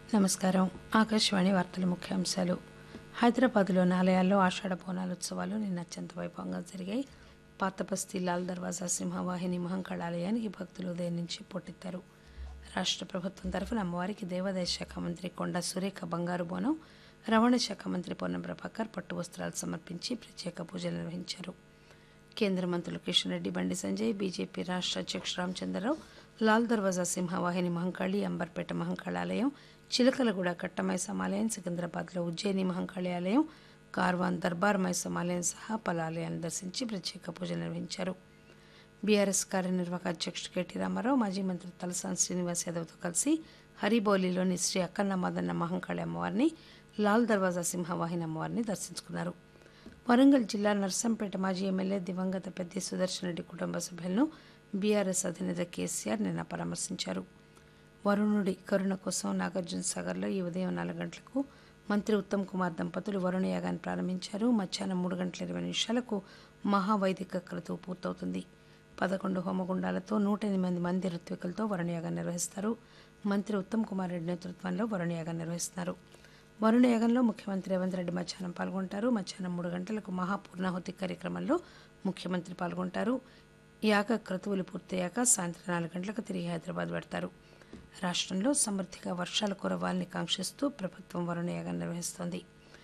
నమస్కారం ఆకాశవాణి వార్తల ముఖ్యాంశాలు హైదరాబాద్లోని ఆలయాల్లో ఆషాఢ బోనాలు ఉత్సవాలు నిన్న అత్యంత వైభవంగా జరిగాయి పాత బస్తీ లాల్ దర్వాజా సింహవాహిని మహంకాళ ఆలయానికి భక్తులు ఉదయం నుంచి పోటెత్తారు రాష్ట్ర ప్రభుత్వం తరఫున అమ్మవారికి దేవాదాయ శాఖ మంత్రి కొండా సురేఖ బంగారు బోనం రవాణా శాఖ మంత్రి పొన్నం ప్రభాకర్ పట్టు వస్త్రాలు సమర్పించి ప్రత్యేక పూజలు నిర్వహించారు కేంద్ర మంత్రులు కిషన్ రెడ్డి బండి సంజయ్ బీజేపీ రాష్ట్ర అధ్యక్షుడు రామచంద్రరావు లాల్ దర్వాజా సింహవాహిని మహంకాళి అంబర్పేట మహంకాళ ఆలయం చిలకలగూడ కట్టమైసమ్మ ఆలయం సికింద్రాబాద్లో ఉజ్జయిని మహంకాళి ఆలయం కార్వాన్ దర్బార్ మైసమ్మ ఆలయం సహా పలు ఆలయాలను దర్శించి ప్రత్యేక పూజలు నిర్వహించారు బీఆర్ఎస్ కార్యనిర్వాహక అధ్యక్షుడు కేటీ రామారావు మాజీ మంత్రి తలసాని శ్రీనివాస్ యాదవ్తో కలిసి హరిబౌలిలోని శ్రీ అక్కన్న మదన్న మహంకాళి అమ్మవారిని లాల్ దర్వాజా సింహవాహిని అమ్మవారిని దర్శించుకున్నారు వరంగల్ జిల్లా నర్సంపేట మాజీ ఎమ్మెల్యే దివంగత పెద్ది సుదర్శన్ రెడ్డి కుటుంబ సభ్యులను బీఆర్ఎస్ అధినేత కేసీఆర్ నిన్న పరామర్శించారు వరుణుడి కరుణ కోసం నాగార్జున సాగర్లో ఈ ఉదయం నాలుగు గంటలకు మంత్రి ఉత్తమ్ కుమార్ దంపతులు వరుణ యాగాన్ని ప్రారంభించారు మధ్యాహ్నం మూడు గంటల ఇరవై నిమిషాలకు మహావైదిక క్రతువు పూర్తవుతుంది పదకొండు హోమగుండాలతో నూట ఎనిమిది మంది ఋత్వికులతో వరుణయాగం నిర్వహిస్తారు మంత్రి ఉత్తమ్ కుమార్ రెడ్డి నేతృత్వంలో వరుణయాగం నిర్వహిస్తున్నారు వరుణ యాగంలో ముఖ్యమంత్రి రేవంత్ రెడ్డి మధ్యాహ్నం పాల్గొంటారు మధ్యాహ్నం మూడు గంటలకు మహాపూర్ణాహుతి కార్యక్రమంలో ముఖ్యమంత్రి పాల్గొంటారు యాగ క్రతువులు పూర్తయ్యాక సాయంత్రం నాలుగు గంటలకు తిరిగి హైదరాబాద్ పెడతారు రాష్ట్రంలో సమృద్ధిగా వర్షాలు కురవాలని కాంక్షిస్తూ ప్రభుత్వం వరుణ యాగం నిర్వహిస్తోంది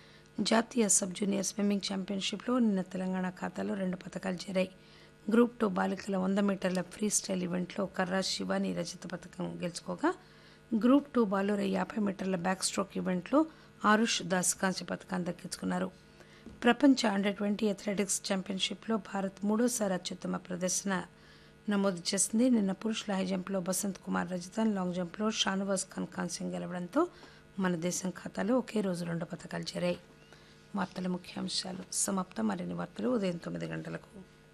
జాతీయ సబ్ జూనియర్ స్విమ్మింగ్ ఛాంపియన్షిప్లో నిన్న తెలంగాణ ఖాతాలో రెండు పథకాలు చేరాయి గ్రూప్ టూ బాలికల వంద మీటర్ల ఫ్రీ స్టైల్ ఈవెంట్లో కర్రా శివాని రజత పథకం గెలుచుకోగా గ్రూప్ టూ బాలుర యాభై మీటర్ల బ్యాక్ స్ట్రోక్ ఈవెంట్లో ఆరుష్ దాస్ కాంస్య పథకాన్ని దక్కించుకున్నారు ప్రపంచ అండర్ ట్వంటీ అథ్లెటిక్స్ ఛాంపియన్షిప్లో భారత్ మూడోసారి అత్యుత్తమ ప్రదర్శన నమోదు చేసింది నిన్న పురుషుల హై జంప్లో బసంత్ కుమార్ రజతన్ లాంగ్ జంప్లో షానవాజ్ ఖాన్ కాంస్యం గెలవడంతో మన దేశం ఖాతాలో ఒకే రోజు రెండు పథకాలు చేరాయి వార్తల ముఖ్యాంశాలు సమాప్తం మరిన్ని వార్తలు ఉదయం తొమ్మిది గంటలకు